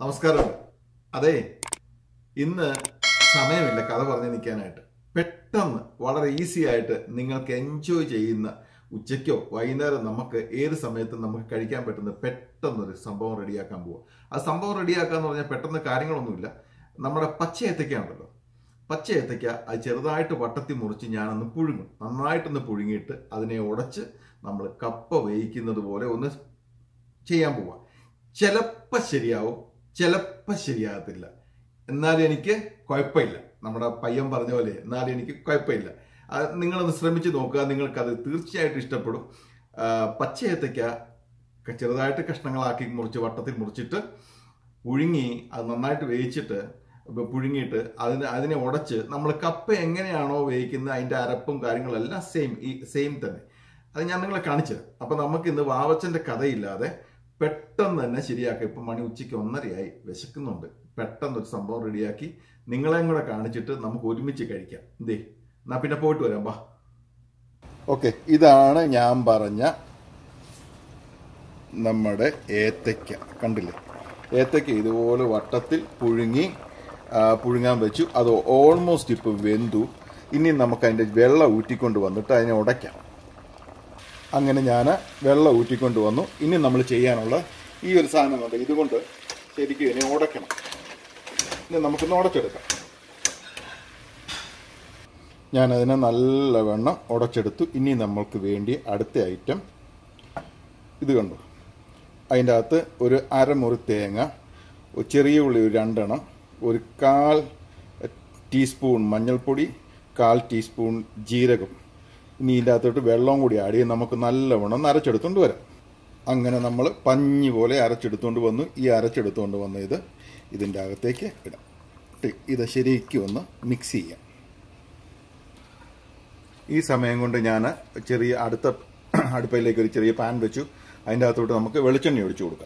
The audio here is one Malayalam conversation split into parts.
നമസ്കാരം അതെ ഇന്ന് സമയമില്ല കഥ പറഞ്ഞു നിൽക്കാനായിട്ട് പെട്ടെന്ന് വളരെ ഈസി ആയിട്ട് നിങ്ങൾക്ക് എൻജോയ് ചെയ്യുന്ന ഉച്ചയ്ക്കോ വൈകുന്നേരം നമുക്ക് ഏത് സമയത്തും നമുക്ക് കഴിക്കാൻ പറ്റുന്ന പെട്ടെന്നൊരു സംഭവം റെഡിയാക്കാൻ പോവുക ആ സംഭവം റെഡിയാക്കുക എന്ന് പറഞ്ഞാൽ പെട്ടെന്ന് കാര്യങ്ങളൊന്നുമില്ല നമ്മുടെ പച്ച ഏത്തയ്ക്കാണല്ലോ പച്ച ഏത്തയ്ക്ക അത് ചെറുതായിട്ട് വട്ടത്തി മുറിച്ച് ഞാനൊന്ന് പുഴുങ്ങും നന്നായിട്ടൊന്ന് പുഴുങ്ങിയിട്ട് അതിനെ ഉടച്ച് നമ്മൾ കപ്പ വേവിക്കുന്നത് പോലെ ഒന്ന് ചെയ്യാൻ പോവാം ചിലപ്പോൾ ശരിയാവും ചിലപ്പോൾ ശരിയാകത്തില്ല എന്നാലും എനിക്ക് കുഴപ്പമില്ല നമ്മുടെ പയ്യൻ പറഞ്ഞ പോലെ എന്നാലും എനിക്ക് കുഴപ്പമില്ല അത് നിങ്ങളൊന്ന് ശ്രമിച്ച് നോക്കുക നിങ്ങൾക്കത് തീർച്ചയായിട്ടും ഇഷ്ടപ്പെടും ആ, പച്ച ഏത്തയ്ക്ക ക- ചെറുതായിട്ട് കഷ്ണങ്ങളാക്കി മുറിച്ച് വട്ടത്തിൽ മുറിച്ചിട്ട് പുഴുങ്ങി അത് നന്നായിട്ട് വേവിച്ചിട്ട് ഇപ്പൊ പുഴുങ്ങിയിട്ട് അതിന് അതിനെ ഉടച്ച് നമ്മൾ കപ്പ എങ്ങനെയാണോ വേവിക്കുന്നത് അതിൻ്റെ അരപ്പും കാര്യങ്ങളെല്ലാം സെയിം ഈ സെയിം തന്നെ അത് ഞാൻ നിങ്ങളെ കാണിച്ചു തരാം അപ്പം നമുക്ക് ഇന്ന് വാവച്ചൻ്റെ കഥയില്ലാതെ പെട്ടെന്ന് തന്നെ ശരിയാക്കാം ഇപ്പം മണി ഉച്ചയ്ക്ക് ഒന്നരയായി വിശക്കുന്നുണ്ട് പെട്ടെന്ന് ഒരു സംഭവം റെഡിയാക്കി നിങ്ങളെയും കൂടെ കാണിച്ചിട്ട് നമുക്ക് ഒരുമിച്ച് കഴിക്കാം എന്തേ എന്നാ പിന്നെ പോയിട്ട് വരാം വാ ഓക്കെ ഇതാണ് ഞാൻ പറഞ്ഞ നമ്മുടെ ഏത്തയ്ക്ക കണ്ടില്ലേ ഏത്തയ്ക്ക ഇതുപോലെ വട്ടത്തിൽ പുഴുങ്ങി ആ, പുഴുങ്ങാൻ വെച്ചു അത് ഓൾമോസ്റ്റ് ഇപ്പോൾ വെന്തു ഇനി നമുക്ക് അതിൻ്റെ വെള്ളം ഊറ്റിക്കൊണ്ട് വന്നിട്ട് അതിനെ ഉടയ്ക്കാം അങ്ങനെ ഞാൻ വെള്ളം ഊറ്റിക്കൊണ്ട് വന്നു ഇനി നമ്മൾ ചെയ്യാനുള്ള ഈ ഒരു സാധനം കൊണ്ട് ഇതുകൊണ്ട് ശരിക്കും ഇതിനെ ഉടയ്ക്കണം ഇനി നമുക്കൊന്ന് ഉടച്ചെടുക്കാം ഞാനതിനെ നല്ലവണ്ണം ഉടച്ചെടുത്തു ഇനി നമ്മൾക്ക് വേണ്ടി അടുത്ത ഐറ്റം ഇത് കണ്ടു അതിൻ്റെ അകത്ത് ഒരു അരമുറി തേങ്ങ ഒരു ചെറിയ ഉള്ളി ഒരു രണ്ടെണ്ണം ഒരു കാൽ ടീസ്പൂൺ മഞ്ഞൾപ്പൊടി കാൽ ടീസ്പൂൺ ജീരകം ഇനി ഇതിൻ്റെ അകത്തോട്ട് വെള്ളം കൂടി ആഡ് ചെയ്ത് നമുക്ക് നല്ലവണ്ണം അരച്ചെടുത്തുകൊണ്ട് വരാം അങ്ങനെ നമ്മൾ പഞ്ഞി പോലെ അരച്ചെടുത്തുകൊണ്ട് വന്നു ഈ അരച്ചെടുത്തുകൊണ്ട് വന്ന ഇത് ഇതിൻ്റെ അകത്തേക്ക് ഇടാം ഇട്ട് ഇത് ശരിക്കും ഒന്ന് മിക്സ് ചെയ്യാം ഈ സമയം കൊണ്ട് ഞാൻ ചെറിയ അടുത്ത അടുപ്പയിലേക്ക് ഒരു ചെറിയ പാൻ വെച്ചു അതിൻ്റെ അകത്തോട്ട് നമുക്ക് വെളിച്ചെണ്ണ ഒഴിച്ചു കൊടുക്കാം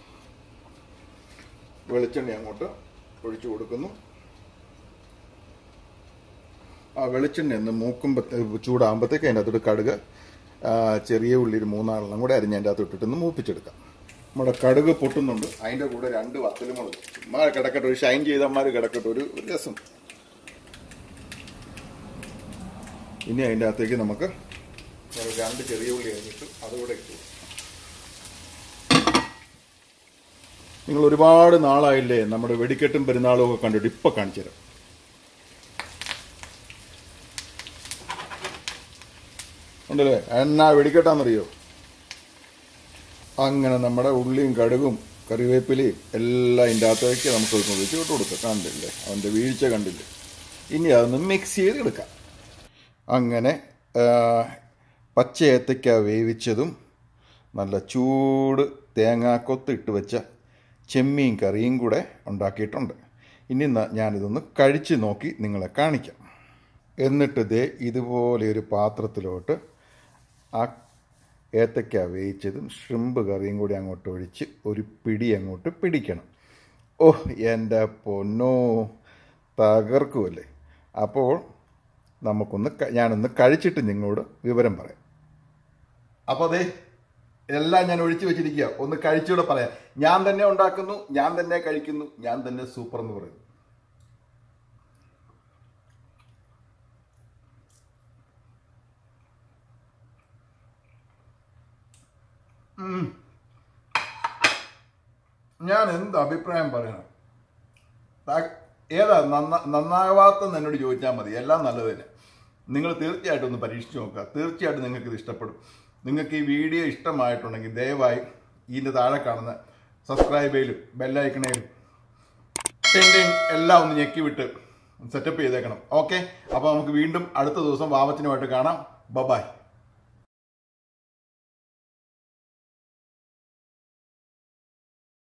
വെളിച്ചെണ്ണ അങ്ങോട്ട് ഒഴിച്ചു കൊടുക്കുന്നു ആ വെളിച്ചെണ്ണ ഒന്ന് മൂക്കുമ്പത്തെ ചൂടാകുമ്പോഴത്തേക്ക് അതിൻ്റെ അകത്തോട്ട് കടുക് ആ, ചെറിയ ഉള്ളി ഒരു മൂന്നാളെണ്ണം കൂടെ അരിഞ്ഞ് അതിൻ്റെ അകത്ത് ഇട്ടിട്ടൊന്ന് മൂപ്പിച്ചെടുക്കാം നമ്മുടെ കടുക് പൊട്ടുന്നുണ്ട് അതിൻ്റെ കൂടെ രണ്ട് വത്തലുമുളക് ചുമ്മാ കിടക്കട്ടെ ഒരു ഷൈൻ ചെയ്തമാർ കിടക്കട്ടെ ഒരു ഒരു രസം ഇനി അതിൻ്റെ അകത്തേക്ക് നമുക്ക് ഒരു രണ്ട് ചെറിയ ഉള്ളി അരിഞ്ഞിട്ട് അതുകൂടെ ഇട്ടു നിങ്ങൾ ഒരുപാട് നാളായില്ലേ നമ്മുടെ വെടിക്കെട്ടും പെരുന്നാളും ഒക്കെ കണ്ടിട്ട് ഇപ്പൊ കാണിച്ചു തരാം ഉണ്ടല്ലേ എന്നാ വെടിക്കെട്ടാന്നറിയോ അങ്ങനെ നമ്മുടെ ഉള്ളിയും കടുകും കറിവേപ്പിലയും എല്ലാം ഇതിൻ്റെ അകത്തേക്ക് നമുക്ക് ഒഴിച്ച് വിട്ട് കൊടുക്കാം കണ്ടില്ലേ അവൻ്റെ വീഴ്ച കണ്ടില്ലേ ഇനി അതൊന്ന് മിക്സ് ചെയ്ത് എടുക്കാം അങ്ങനെ ആ, പച്ച ഏത്തയ്ക്ക വേവിച്ചതും നല്ല ചൂട് തേങ്ങാക്കൊത്ത് ഇട്ട് വെച്ച ചെമ്മീൻ കറിയും കൂടെ ഉണ്ടാക്കിയിട്ടുണ്ട് ഇനി ന- ഞാനിതൊന്ന് കഴിച്ച് നോക്കി നിങ്ങളെ കാണിക്കാം എന്നിട്ട് ദേ ഇതുപോലെ ഒരു പാത്രത്തിലോട്ട് ആ ഏത്തയ്ക്ക വേവിച്ചതും ഷ്രിമ്പ് കറിയും കൂടി അങ്ങോട്ട് ഒഴിച്ച് ഒരു പിടി അങ്ങോട്ട് പിടിക്കണം ഓ എൻ്റെ പൊന്നോ തകർക്കുമല്ലേ അപ്പോൾ നമുക്കൊന്ന് ക- ഞാനൊന്ന് കഴിച്ചിട്ട് നിങ്ങളോട് വിവരം പറയാം അപ്പോൾ അതെ എല്ലാം ഞാൻ ഒഴിച്ചു വെച്ചിരിക്കുക ഒന്ന് കഴിച്ചുകൂടെ പറയാം ഞാൻ തന്നെ ഉണ്ടാക്കുന്നു ഞാൻ തന്നെ കഴിക്കുന്നു ഞാൻ തന്നെ സൂപ്പർ എന്ന് പറയുന്നു ഉം. ഞാൻ എന്ത് അഭിപ്രായം പറയണം താ- ഏതാ നന്ന നന്നാവാത്തെന്ന് എന്നോട് ചോദിച്ചാൽ മതി എല്ലാം നല്ലത് തന്നെ നിങ്ങൾ തീർച്ചയായിട്ടും ഒന്ന് പരീക്ഷിച്ച് നോക്കുക തീർച്ചയായിട്ടും നിങ്ങൾക്ക് ഇത് ഇഷ്ടപ്പെടും നിങ്ങൾക്ക് ഈ വീഡിയോ ഇഷ്ടമായിട്ടുണ്ടെങ്കിൽ ദയവായി ഇതിൻ്റെ താഴെ കാണുന്ന സബ്സ്ക്രൈബ് ചെയ്യലും ബെല്ലൈക്കണേലും ടിങ് എല്ലാം ഒന്ന് ഞെക്കി വിട്ട് സെറ്റപ്പ് ചെയ്തേക്കണം ഓക്കെ അപ്പോൾ നമുക്ക് വീണ്ടും അടുത്ത ദിവസം വാമത്തിനുമായിട്ട് കാണാം ബബായ്